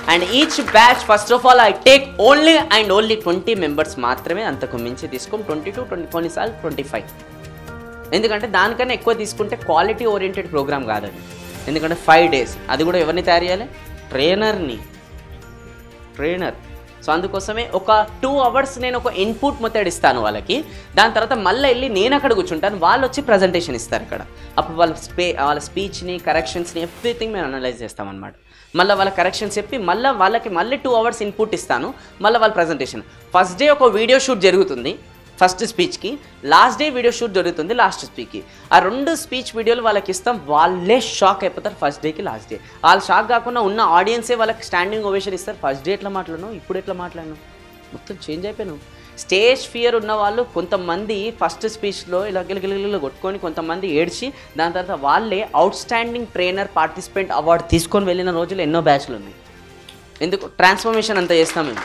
and each batch first of all I take only and only twenty members మాత్రమే అంతకు మించి తీసుకోం twenty to twenty కొన్నిసార్లు twenty five ఎందుకంటే దానికన్నా ఎక్కువ తీసుకుంటే క్వాలిటీ ఓరియంటెడ్ ప్రోగ్రామ్ కాదది ఎందుకంటే ఫైవ్ డేస్ అది కూడా ఎవరిని తయారు చేయాలి ట్రైనర్ని ట్రైనర్ సో అందుకోసమే ఒక టూ అవర్స్ నేను ఒక ఇన్పుట్ మెథడ్ ఇస్తాను వాళ్ళకి దాని తర్వాత మళ్ళీ వెళ్ళి నేను అక్కడ కూర్చుంటాను వాళ్ళు వచ్చి ప్రజెంటేషన్ ఇస్తారు ఇక్కడ అప్పుడు వాళ్ళ స్పే వాళ్ళ స్పీచ్ని కరెక్షన్స్ని ఎవ్రీథింగ్ మేము అనలైజ్ చేస్తామన్నమాట మళ్ళీ వాళ్ళ కరెక్షన్స్ చెప్పి మళ్ళీ వాళ్ళకి మళ్ళీ టూ అవర్స్ ఇన్పుట్ ఇస్తాను మళ్ళీ వాళ్ళ ప్రజెంటేషన్ ఫస్ట్ డే ఒక వీడియో షూట్ జరుగుతుంది ఫస్ట్ స్పీచ్కి లాస్ట్ డే వీడియో షూట్ జరుగుతుంది లాస్ట్ స్పీచ్కి ఆ రెండు స్పీచ్ వీడియోలు వాళ్ళకి ఇస్తాం వాళ్ళే షాక్ అయిపోతారు ఫస్ట్ డేకి లాస్ట్ డే వాళ్ళు షాక్ కాకుండా ఉన్న ఆడియన్సే వాళ్ళకి స్టాండింగ్ ఓవేషన్ ఇస్తారు ఫస్ట్ డే ఎట్లా మాట్లాడను ఇప్పుడు ఎట్లా మాట్లాడను మొత్తం చేంజ్ అయిపోయాను స్టేజ్ ఫియర్ ఉన్న వాళ్ళు కొంతమంది ఫస్ట్ స్పీచ్లో ఇలా గిలగిలగిల కొట్టుకొని కొంతమంది ఏడ్చి దాని తర్వాత వాళ్ళే outstanding trainer participant award తీసుకొని వెళ్ళిన రోజులు ఎన్నో బ్యాచ్లు ఉన్నాయి ఎందుకు ట్రాన్స్ఫర్మేషన్ అంతా చేస్తాం మేము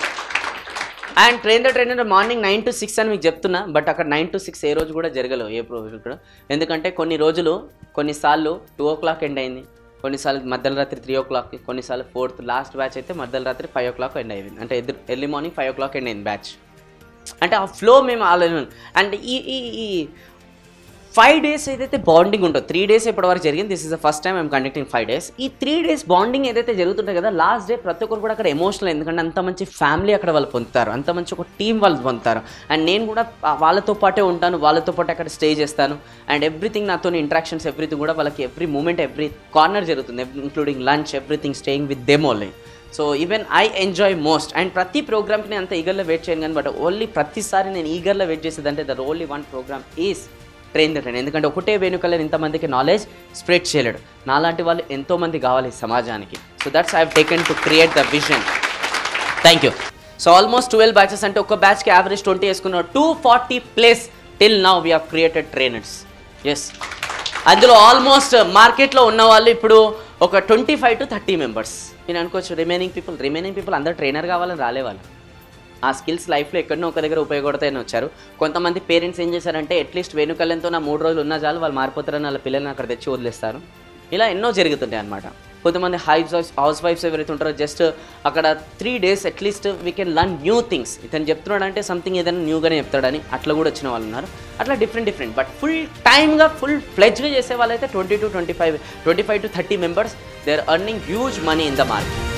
and train the trainer morning nine to six అని మీకు చెప్తున్నా బట్ అక్కడ నైన్ టు సిక్స్ ఏ రోజు కూడా జరగలేవు ఏ ప్రోగ్రామ్ కూడా ఎందుకంటే కొన్ని రోజులు కొన్నిసార్లు టూ ఓ క్లాక్ ఎండ్ అయింది కొన్నిసార్లు మధ్యరాత్రి త్రీ ఓ క్లాక్ కొన్నిసార్లు ఫోర్త్ లాస్ట్ బ్యాచ్ అయితే మధ్యరాత్రి ఫైవ్ ఓ క్లాక్ ఎండ్ అయింది అంటే early morning five o'clock end అయింది బ్యాచ్ అంటే ఆ ఫ్లో మేము ఆలోచన అండ్ ఈ ఈ ఈ ఫైవ్ డేస్ ఏదైతే బాండింగ్ ఉంటుందో త్రీ డేస్ ఇప్పటివరకు జరిగింది this is the first time I'm conducting five days ఈ త్రీ డేస్ బాండింగ్ ఏదైతే జరుగుతుంటుంది కదా లాస్ట్ డే ప్రతి ఒక్కరు కూడా అక్కడ ఎమోషనల్ ఎందుకంటే అంత మంచి ఫ్యామిలీ అక్కడ వాళ్ళు పొందుతారు అంత మంచి ఒక టీం వాళ్ళు పొందుతారు అండ్ నేను కూడా ఆ వాళ్ళతో పాటే ఉంటాను వాళ్ళతో పాటు అక్కడ స్టే చేస్తాను అండ్ ఎవ్రీథింగ్ నాతో ఇంట్రాక్షన్స్ ఎవ్రీథింగ్ కూడా వాళ్ళకి ఎవ్రీ మూమెంట్ ఎవ్రీ కార్నర్ జరుగుతుంది including lunch everything staying with them only so even I enjoy most and ప్రతి ప్రోగ్రామ్కి నేను అంత ఈగర్లో వెయిట్ చేయను కానీ బట్ ఓన్లీ ప్రతిసారి నేను ఈగర్లో వెయిట్ చేసేదంటే the only one program is train the train ఎందుకంటే ఒకటే వేణుకల్లో ఇంతమందికి నాలెడ్జ్ స్ప్రెడ్ చేయలేడు నాలాంటి వాళ్ళు ఎంతోమంది కావాలి ఈ సమాజానికి so that's I taken to create the vision thank you so almost twelve batches అంటే ఒక బ్యాచ్కి యావరేజ్ ట్వంటీ వేసుకున్న two forty plus till now we have created trainers yes అందులో ఆల్మోస్ట్ మార్కెట్లో ఉన్న వాళ్ళు ఇప్పుడు ఒక twenty five to thirty members నేను అనుకోవచ్చు రిమైనింగ్ పీపుల్ రిమైనింగ్ పీపుల్ అందరూ ట్రైనర్ కావాలని రాలేవాళ్ళు ఆ స్కిల్స్ లైఫ్లో ఎక్కడనో ఒక దగ్గర ఉపయోగపడతాయని వచ్చారు కొంతమంది పేరెంట్స్ ఏం చేశారంటే అట్లీస్ట్ వేణుకల్యంతో నా మూడు రోజులు ఉన్న చాలు వాళ్ళు మారిపోతారని వాళ్ళ పిల్లల్ని అక్కడ తెచ్చి వదిలేస్తారు ఇలా ఎన్నో జరుగుతుంటాయి అనమాట కొంతమంది హౌస్ వైఫ్స్ హౌస్ వైఫ్స్ ఎవరైతే ఉంటారో జస్ట్ అక్కడ three days at least we can learn new things ఇతను చెప్తున్నాడంటే సంథింగ్ ఏదైనా న్యూగానే చెప్తాడని అట్లా కూడా వచ్చిన వాళ్ళు ఉన్నారు అట్లా డిఫరెంట్ డిఫరెంట్ బట్ ఫుల్ టైమ్గా ఫుల్ ఫ్లెజ్గా చేసే వాళ్ళైతే twenty to twenty five twenty five to thirty members they are earning huge money in the market